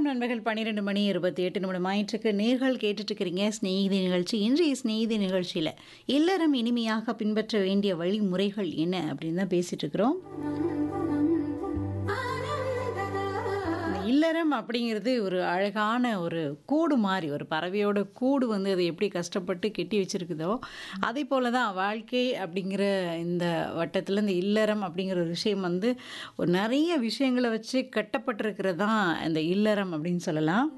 நண்பர்கள் பன்னிரெண்டு மணி இருபத்தி எட்டு நிமிடம் ஆயிற்றுக்கு நேர்கள் கேட்டுட்டு இருக்கிறீங்க ஸ்நேகிதி நிகழ்ச்சி இன்றைய ஸ்நேகிதி நிகழ்ச்சியில் இல்லறம் இனிமையாக பின்பற்ற வேண்டிய வழிமுறைகள் என்ன அப்படின்னு தான் பேசிட்டு இருக்கிறோம் இந்த இல்லறம் அப்படிங்கிறது ஒரு அழகான ஒரு கூடு மாதிரி ஒரு பறவையோட கூடு வந்து அது எப்படி கஷ்டப்பட்டு கெட்டி வச்சிருக்குதோ அதே போல தான் வாழ்க்கை அப்படிங்கிற இந்த வட்டத்தில் இந்த இல்லறம் அப்படிங்கிற ஒரு விஷயம் வந்து ஒரு நிறைய விஷயங்களை வச்சு கட்டப்பட்டிருக்கிறது தான் இந்த இல்லறம் அப்படின்னு சொல்லலாம்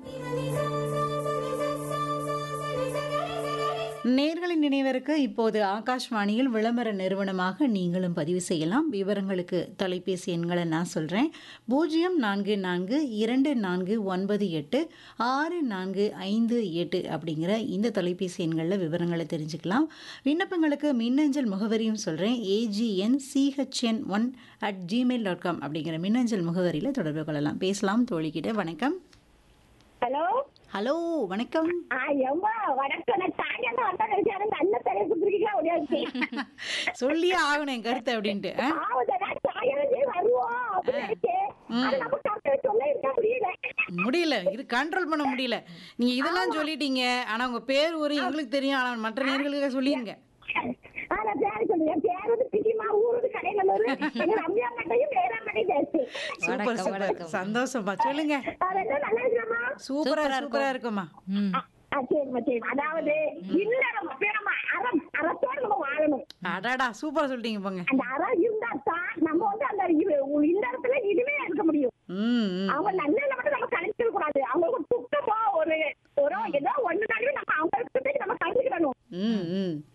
நேர்களின் நினைவிற்கு இப்போது ஆகாஷ்வாணியில் விளம்பர நிறுவனமாக நீங்களும் பதிவு செய்யலாம் விவரங்களுக்கு தொலைபேசி எண்களை நான் சொல்கிறேன் பூஜ்ஜியம் நான்கு நான்கு இரண்டு நான்கு ஒன்பது எட்டு ஆறு நான்கு ஐந்து எட்டு அப்படிங்கிற இந்த தொலைபேசி எண்களில் விவரங்களை தெரிஞ்சுக்கலாம் விண்ணப்பங்களுக்கு மின்னஞ்சல் முகவரியும் சொல்கிறேன் AGN CHN one at Gmail dot com அப்படிங்கிற மின்னஞ்சல் முகவரியில் தொடர்பு கொள்ளலாம் பேசலாம் தோழிக்கிட்ட வணக்கம் ஹலோ ஹலோ வணக்கம் ஆ எம்மா வணக்கம் நான் சாயங்காலம் வந்தா நினைச்சேன் அந்த அண்ணன் தலையை குடுத்துருக்கீங்களா முடியாது சொல்லியே ஆகணும் என் கருத்து அப்படின்ட்டு ஆ? ஆவுதடா சாயங்காலம் வருவோம் அப்படின்னு நினைச்சேன் ஆனா நம்ம டாக்டர் சொல்ல இருக்க முடியல முடியல இது கண்ட்ரோல் பண்ண முடியல நீங்க இதெல்லாம் சொல்லிட்டீங்க ஆனா உங்க பேர் ஒரு எங்களுக்கு தெரியும் ஆனா மற்ற நேர்களுக்கு சொல்லிருங்க ஆனா பேரு சொல்லுங்க பேர் வந்து பிரிமா ஊருது கடைநல்லூர் எங்க ரம்யா மண்டையும் வேளாண்மையும் ஜாஸ்தி சூப்பர் சூப்பர் சந்தோஷமா சொல்லுங்க அதெல்லாம் நல்லா இருக்கிறோமா சூப்பரா சூப்பரா இருக்குமா ம் ஆ சரிம்மா சரி அதாவது இல்ல நம்ம பேர் நம்ம அறம் அறத்தோடு நம்ம வாழணும் அடாடா சூப்பரா சொல்லிட்டீங்க போங்க அந்த அறம் இருந்தா தான் நம்ம வந்து அந்த இது- இந்த இடத்துல இதுவே இருக்க முடியும் ம் ம் அவங்க நல்ல மட்டும் நம்ம கணிச்சிட கூடாது அவங்களுக்கு ஒரு துக்கமோ ஒரு ஒரு ஏதோ ஒண்ணு நம்ம அவங்களுக்கு நம்ம கணிச்சுக்கணும் ம் ம்